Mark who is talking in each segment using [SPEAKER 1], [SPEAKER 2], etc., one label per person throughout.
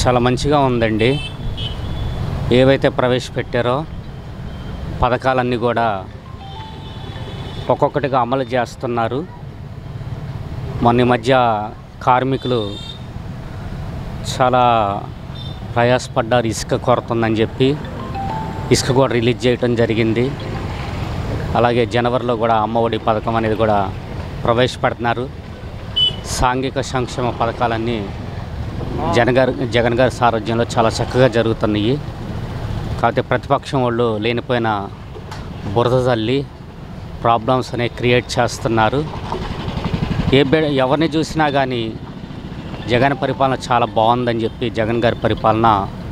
[SPEAKER 1] చాలా మంచిగా ఉందండి ఏవైతే ప్రవేశపెట్టారో పథకాలన్నీ కూడా ఒక్కొక్కటిగా అమలు చేస్తున్నారు మొన్న ఈ మధ్య కార్మికులు చాలా ప్రయాసపడ్డారు ఇసుక కొరత ఉందని చెప్పి ఇసుక కూడా రిలీజ్ చేయటం జరిగింది అలాగే జనవరిలో కూడా అమ్మఒడి పథకం అనేది కూడా ప్రవేశపెడుతున్నారు సాంఘిక సంక్షేమ పథకాలన్నీ జగన్ గారు జగన్ గారి సారథ్యంలో చాలా చక్కగా జరుగుతున్నాయి కాకపోతే ప్రతిపక్షం వాళ్ళు లేనిపోయిన బురద తల్లి ప్రాబ్లమ్స్ అనేవి క్రియేట్ చేస్తున్నారు ఏ బె ఎవరిని చూసినా కానీ జగన్ పరిపాలన చాలా బాగుందని చెప్పి జగన్ గారి పరిపాలన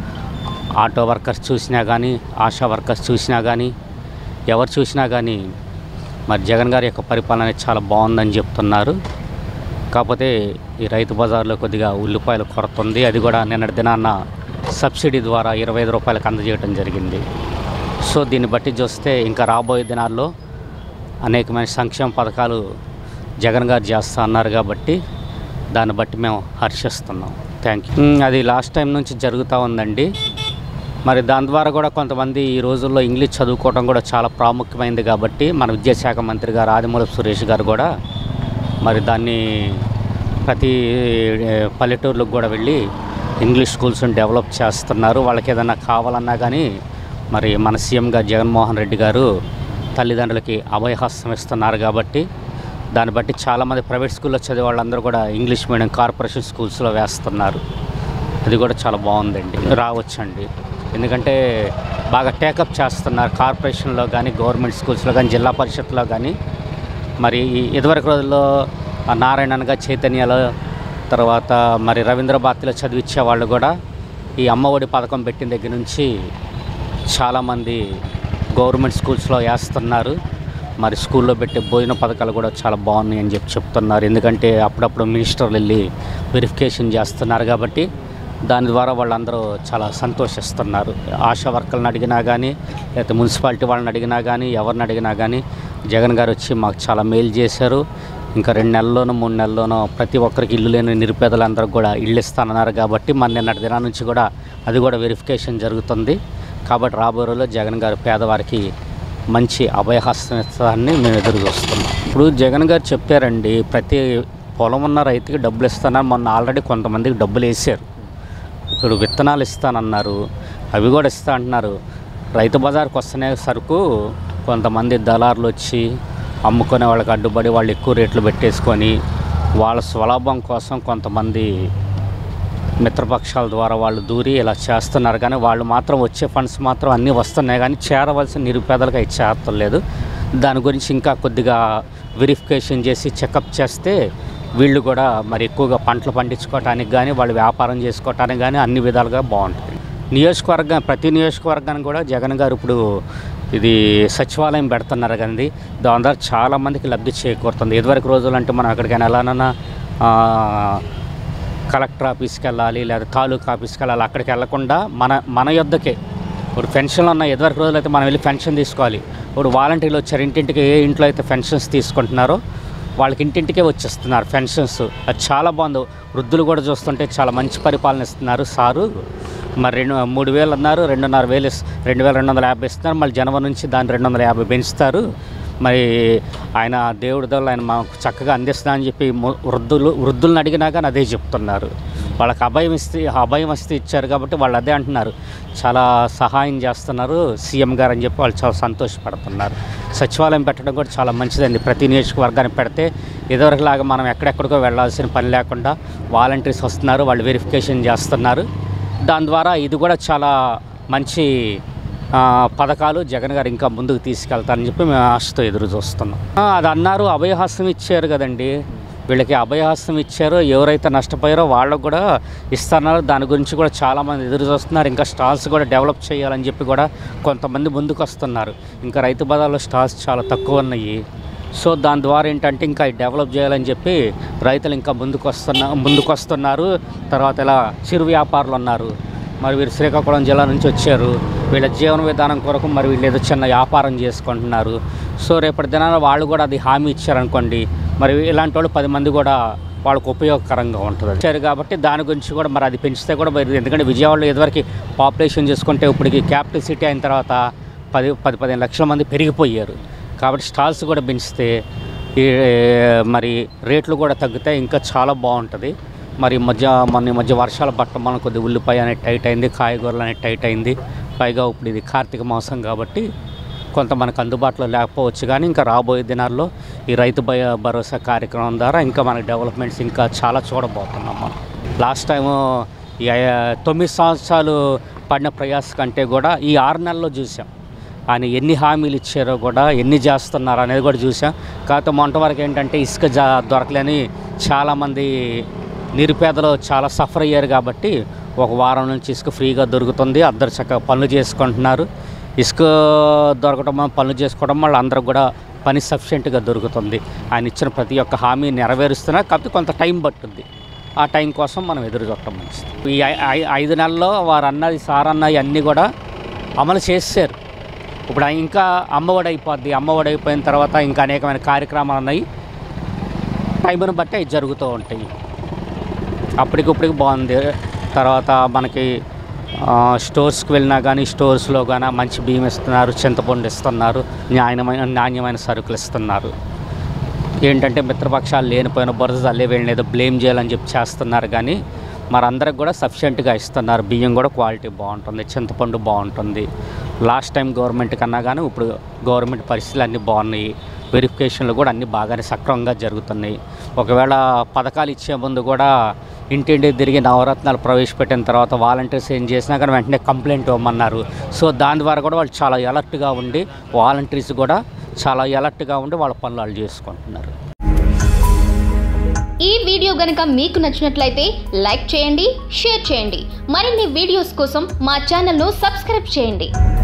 [SPEAKER 1] ఆటో వర్కర్స్ చూసినా కానీ ఆశా వర్కర్స్ చూసినా కానీ ఎవరు చూసినా కానీ మరి జగన్ గారి యొక్క పరిపాలన అనేది చాలా బాగుందని చెప్తున్నారు కాకపోతే ఈ రైతు బజార్లో కొద్దిగా ఉల్లిపాయల కొరత ఉంది అది కూడా నిన్నటి దినాన్న సబ్సిడీ ద్వారా ఇరవై ఐదు రూపాయలకు అందజేయడం జరిగింది సో దీన్ని బట్టి చూస్తే ఇంకా రాబోయే దినాల్లో అనేకమైన సంక్షేమ పథకాలు జగన్ గారు చేస్తా అన్నారు కాబట్టి దాన్ని బట్టి మేము హర్షిస్తున్నాం థ్యాంక్ యూ అది లాస్ట్ టైం నుంచి జరుగుతూ ఉందండి మరి దాని ద్వారా కూడా కొంతమంది ఈ రోజుల్లో ఇంగ్లీష్ చదువుకోవడం కూడా చాలా ప్రాముఖ్యమైనది కాబట్టి మన విద్యాశాఖ మంత్రి గారు ఆదిమూలపు సురేష్ గారు కూడా మరి దాన్ని ప్రతి ఏ, పల్లెటూర్లకు కూడా వెళ్ళి ఇంగ్లీష్ స్కూల్స్ని డెవలప్ చేస్తున్నారు వాళ్ళకి ఏదైనా కావాలన్నా కానీ మరి మన సీఎం గారు జగన్మోహన్ రెడ్డి గారు తల్లిదండ్రులకి అభయహస్తం ఇస్తున్నారు కాబట్టి దాన్ని బట్టి చాలామంది ప్రైవేట్ స్కూల్లో చదివే వాళ్ళందరూ కూడా ఇంగ్లీష్ మీడియం కార్పొరేషన్ స్కూల్స్లో వేస్తున్నారు అది కూడా చాలా బాగుందండి రావచ్చండి ఎందుకంటే బాగా టేకప్ చేస్తున్నారు కార్పొరేషన్లో కానీ గవర్నమెంట్ స్కూల్స్లో కానీ జిల్లా పరిషత్లో కానీ మరి ఈ ఇదివరకు రోజుల్లో ఆ నారాయణన్గా చైతన్యలో తర్వాత మరి రవీంద్ర భారతిలో చదివించే వాళ్ళు కూడా ఈ అమ్మఒడి పథకం పెట్టిన దగ్గర నుంచి చాలామంది గవర్నమెంట్ స్కూల్స్లో వేస్తున్నారు మరి స్కూల్లో పెట్టే భోజన పథకాలు కూడా చాలా బాగున్నాయి అని చెప్పి చెప్తున్నారు ఎందుకంటే అప్పుడప్పుడు మినిస్టర్లు వెళ్ళి వెరిఫికేషన్ చేస్తున్నారు కాబట్టి దాని ద్వారా వాళ్ళందరూ చాలా సంతోషిస్తున్నారు ఆశా వర్కర్లను అడిగినా కానీ లేకపోతే మున్సిపాలిటీ వాళ్ళని అడిగినా కానీ ఎవరిని అడిగినా కానీ జగన్ గారు వచ్చి మాకు చాలా మేలు చేశారు ఇంకా రెండు నెలల్లోనో మూడు నెలల్లోనో ప్రతి ఒక్కరికి ఇల్లు లేని నిరుపేదలందరికీ కూడా ఇల్లు ఇస్తానన్నారు కాబట్టి మన నిన్నటి దినం నుంచి కూడా అది కూడా వెరిఫికేషన్ జరుగుతుంది కాబట్టి రాబోయే రోజుల్లో జగన్ గారు పేదవారికి మంచి అభయహస్తాన్ని మేము ఎదురు చూస్తున్నాం ఇప్పుడు జగన్ గారు చెప్పారండి ప్రతి పొలం ఉన్న రైతుకి డబ్బులు ఇస్తానని మొన్న ఆల్రెడీ కొంతమందికి డబ్బులు వేసారు ఇప్పుడు విత్తనాలు ఇస్తానన్నారు అవి కూడా ఇస్తా అంటున్నారు రైతు బజార్కి వస్తేనే సరుకు కొంతమంది దళారులు వచ్చి అమ్ముకునే వాళ్ళకి అడ్డుపడి వాళ్ళు ఎక్కువ రేట్లు పెట్టేసుకొని వాళ్ళ స్వలాభం కోసం కొంతమంది మిత్రపక్షాల ద్వారా వాళ్ళు దూరి ఇలా చేస్తున్నారు కానీ వాళ్ళు మాత్రం వచ్చే ఫండ్స్ మాత్రం అన్నీ వస్తున్నాయి కానీ చేరవలసిన నిరుపేదలకు అవి చేరలేదు దాని గురించి ఇంకా కొద్దిగా వెరిఫికేషన్ చేసి చెకప్ చేస్తే వీళ్ళు కూడా మరి ఎక్కువగా పంటలు పండించుకోవటానికి కానీ వాళ్ళు వ్యాపారం చేసుకోవటానికి కానీ అన్ని విధాలుగా బాగుంటుంది నియోజకవర్గం ప్రతి నియోజకవర్గానికి కూడా జగన్ గారు ఇప్పుడు ఇది సచివాలయం పెడుతున్నారు కానీ దాని ద్వారా చాలామందికి లబ్ధి చేకూరుతుంది ఇదివరకు రోజులు అంటే మనం ఎక్కడికైనా వెళ్ళాలన్నా ఆ, కలెక్టర్ ఆఫీస్కి వెళ్ళాలి లేదా తాలూకా ఆఫీస్కి వెళ్ళాలి అక్కడికి వెళ్ళకుండా మన మన యొద్దకే ఇప్పుడు పెన్షన్లు ఉన్న ఎదువరకు రోజులు అయితే మనం వెళ్ళి పెన్షన్ తీసుకోవాలి ఇప్పుడు వాలంటీర్లు వచ్చారు ఇంటింటికి ఏ ఇంట్లో అయితే పెన్షన్స్ తీసుకుంటున్నారో వాళ్ళకి ఇంటింటికే వచ్చేస్తున్నారు పెన్షన్స్ అది చాలా బాగుంది వృద్ధులు కూడా చూస్తుంటే చాలా మంచి పరిపాలన ఇస్తున్నారు సారు మరి రెండు మూడు వేలు అన్నారు రెండున్నర వేలు ఇస్- రెండు వేల రెండు వందల యాభై ఇస్తున్నారు మళ్ళీ జనవరి నుంచి దాన్ని రెండు వందల యాభై పెంచుతారు మరి ఆయన దేవుడి దొల్ల ఆయన మాకు చక్కగా అందిస్తున్నా అని చెప్పి ము- వృద్ధులు వృద్ధులను అడిగినా కానీ అదే చెప్తున్నారు వాళ్ళకి అభయం ఇస్తే అభయం వస్తే ఇచ్చారు కాబట్టి వాళ్ళు అదే అంటున్నారు చాలా సహాయం చేస్తున్నారు సీఎం గారు అని చెప్పి వాళ్ళు చాలా సంతోషపడుతున్నారు సచివాలయం పెట్టడం కూడా చాలా మంచిదండి ప్రతి నియోజకవర్గానికి పెడితే ఇదివరకులాగా మనం ఎక్కడెక్కడికో వెళ్ళాల్సిన పని లేకుండా వాలంటీర్స్ వస్తున్నారు వాళ్ళు వెరిఫికేషన్ చేస్తున్నారు దాని ద్వారా ఇది కూడా చాలా మంచి ఆ, పథకాలు జగన్ గారు ఇంకా ముందుకు తీసుకెళ్తారని చెప్పి మేము ఆశతో ఎదురు చూస్తున్నాం ఆ, అది అన్నారు అభయహస్తం ఇచ్చారు కదండి వీళ్ళకి అభయహస్తం ఇచ్చారో ఎవరైతే నష్టపోయారో వాళ్ళకు కూడా ఇస్తున్నారు దాని గురించి కూడా చాలామంది ఎదురు చూస్తున్నారు ఇంకా స్టాల్స్ కూడా డెవలప్ చేయాలని చెప్పి కూడా కొంతమంది ముందుకు వస్తున్నారు ఇంకా రైతు బజార్లో స్టాల్స్ చాలా తక్కువ ఉన్నాయి సో దాని ద్వారా ఏంటంటే ఇంకా డెవలప్ చేయాలని చెప్పి రైతులు ఇంకా ముందుకు వస్తున్న ముందుకు వస్తున్నారు తర్వాత ఇలా చిరు వ్యాపారులు ఉన్నారు మరి వీరు శ్రీకాకుళం జిల్లా నుంచి వచ్చారు వీళ్ళ జీవన విధానం కొరకు మరి వీళ్ళు ఏదో చిన్న వ్యాపారం చేసుకుంటున్నారు సో రేపటి దినాన వాళ్ళు కూడా అది హామీ ఇచ్చారనుకోండి మరి ఇలాంటి వాళ్ళు పది మంది కూడా వాళ్ళకు ఉపయోగకరంగా ఉంటుంది సరే కాబట్టి దాని గురించి కూడా మరి అది పెంచితే కూడా మరి ఎందుకంటే విజయవాడలో ఇదివరకు పాపులేషన్ చూసుకుంటే ఇప్పటికి క్యాపిటల్ సిటీ అయిన తర్వాత పది పది పదిహేను లక్షల మంది పెరిగిపోయారు కాబట్టి స్టాల్స్ కూడా పెంచితే ఈ మరి రేట్లు కూడా తగ్గితే ఇంకా చాలా బాగుంటుంది మరి ఈ మధ్య మొన్న ఈ మధ్య వర్షాలు పట్టడం వల్ల కొద్ది ఉల్లిపాయ అనేది టైట్ అయింది కాయగూరలు అనేది టైట్ అయింది పైగా ఇప్పుడు ఇది కార్తీక మాసం కాబట్టి కొంత మనకు అందుబాటులో లేకపోవచ్చు కానీ ఇంకా రాబోయే దినాల్లో ఈ రైతు భయ భరోసా కార్యక్రమం ద్వారా ఇంకా మనకి డెవలప్మెంట్స్ ఇంకా చాలా చూడబోతున్నాం మనం లాస్ట్ టైము ఈ ఐ- తొమ్మిది సంవత్సరాలు పడిన ప్రయాస కంటే కూడా ఈ ఆరు నెలల్లో చూసాం ఆయన ఎన్ని హామీలు ఇచ్చారో కూడా ఎన్ని చేస్తున్నారు అనేది కూడా చూసాం కాకపోతే మొంట వరకు ఏంటంటే ఇసుక జా దొరకలేని చాలామంది నిరుపేదలు చాలా సఫర్ అయ్యారు కాబట్టి ఒక వారం నుంచి ఇసుక ఫ్రీగా దొరుకుతుంది అందరు చక్కగా పనులు చేసుకుంటున్నారు ఇసుక దొరకడం వల్ల పనులు చేసుకోవడం వల్ల అందరికి కూడా పని సఫిషియెంట్గా దొరుకుతుంది ఆయన ఇచ్చిన ప్రతి ఒక్క హామీ నెరవేరుస్తున్నారు కాకపోతే కొంత టైం పట్టుద్ది ఆ టైం కోసం మనం ఎదురు చూడటం మంచిది ఈ ఐ- ఐ- ఐదు నెలల్లో వారు అన్నది సార్ అన్నది అన్నీ కూడా అమలు చేశారు ఇప్పుడు ఇంకా అమ్మఒడి అయిపోద్ది అమ్మఒడి అయిపోయిన తర్వాత ఇంకా అనేకమైన కార్యక్రమాలు ఉన్నాయి టైంను బట్టి అవి జరుగుతూ ఉంటాయి అప్పటికిప్పటికి బాగుంది తర్వాత మనకి ఆ, స్టోర్స్కి వెళ్ళినా కానీ స్టోర్స్లో కానీ మంచి బియ్యం ఇస్తున్నారు చింతపండు ఇస్తున్నారు న్యాయమైన నాణ్యమైన సరుకులు ఇస్తున్నారు ఏంటంటే మిత్రపక్షాలు లేనిపోయిన బురద చల్లే వీళ్ళని ఏదో బ్లేమ్ చేయాలని చెప్పి చేస్తున్నారు కానీ మరి అందరికి కూడా సఫిషియెంట్గా ఇస్తున్నారు బియ్యం కూడా క్వాలిటీ బాగుంటుంది చింతపండు బాగుంటుంది లాస్ట్ టైం గవర్నమెంట్ కన్నా కానీ ఇప్పుడు గవర్నమెంట్ పరిస్థితులు అన్నీ బాగున్నాయి వెరిఫికేషన్లు కూడా అన్నీ బాగానే సక్రమంగా జరుగుతున్నాయి ఒకవేళ పథకాలు ఇచ్చే ముందు కూడా ఇంటింటికి తిరిగి నవరత్నాలు ప్రవేశపెట్టిన తర్వాత వాలంటీర్స్ ఏం చేసినా కానీ వెంటనే కంప్లైంట్ ఇవ్వమన్నారు సో దాని ద్వారా కూడా వాళ్ళు చాలా అలర్ట్గా ఉండి వాలంటీర్స్ కూడా చాలా అలర్ట్గా ఉండి వాళ్ళ పనులు వాళ్ళు చేసుకుంటున్నారు
[SPEAKER 2] ఈ వీడియో గనక మీకు నచ్చినట్లయితే లైక్ చేయండి షేర్ చేయండి మరిన్ని వీడియోస్ కోసం మా ఛానల్ను సబ్స్క్రైబ్ చేయండి